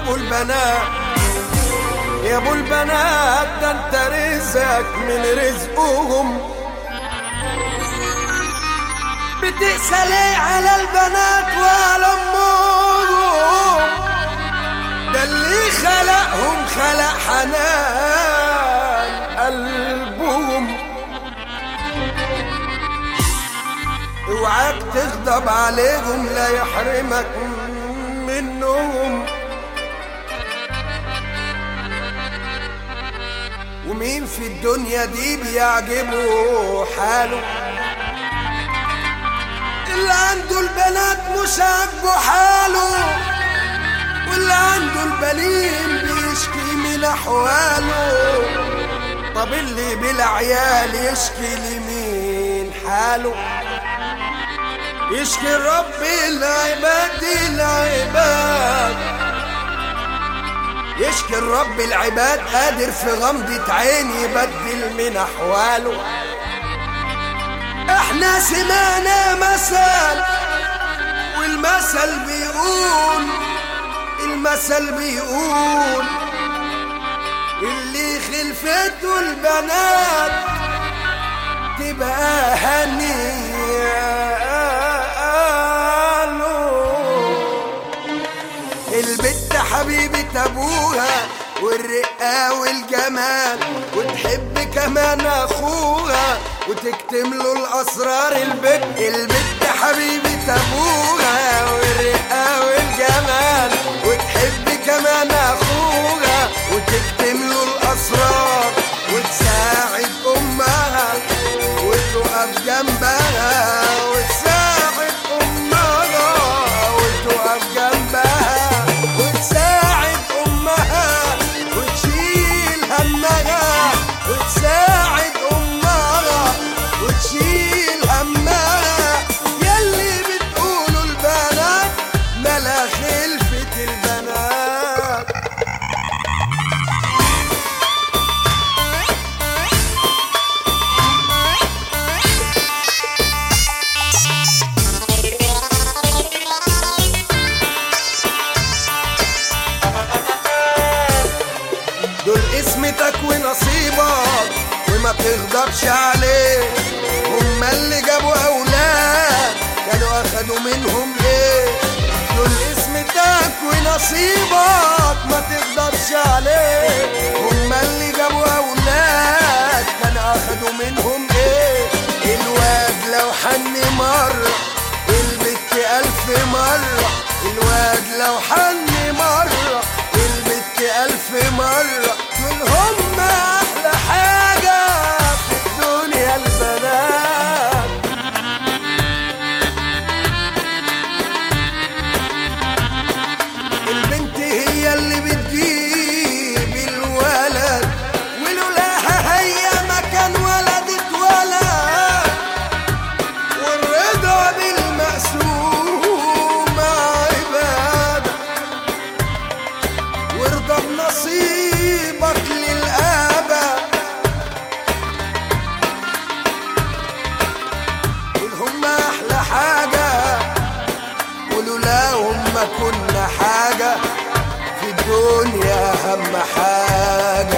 ابو البنات يا ابو البنات ده انت رزقك من رزقهم بتقسى ليه على البنات وعلى امهم ده اللي خلقهم خلق حنان قلبهم اوعاك تغضب عليهم لا يحرمك منهم ومين في الدنيا دي بيعجبه حاله اللي عنده البنات مش عاجبه حاله واللي عنده البليم بيشكي من احواله طب اللي بلا عيال يشكي لمين حاله يشكي رب العباد العباد يشكي الرب العباد قادر في غمضة عين يبدل من أحواله احنا سمعنا مثل والمثل بيقول المثل بيقول اللي خلفته البنات تبقى هنية البت حبيبة أبوها والرقة والجمال وتحب كمان أخوها وتكتم له الأسرار البت البت حبيبة أبوها والرقة والجمال وتحب كمان أخوها وتكتم له الأسرار وتساعد أمها وتقف جنبها وتساعد أمها وتقف جنبها وتساعد أمها وتشيل همها وتساعد أمها وتشيل همها يلي بتقولوا البنات ملا خلفة البنات دول اسمتك ونصيبك وما تغضبش عليه هما اللي جابوا اولاد كانوا اخدوا منهم ايه دول اسمتك ونصيبك ما تغضبش عليه هما اللي جابوا اولاد كانوا اخدوا منهم ايه الواد لو حن مرة البت الف مرة الواد لو حن مرة البت ألف مرة دول هم أحلى حاجة في الدنيا البنات البنت هي اللي بتجيب الولد ولولاها هي ما كان ولد اتولد والرضا بالمقسوم عباده وارضى بنصيبك للأبد دول هم أحلى حاجة ولولاهم ما كنا حاجة في الدنيا أهم حاجة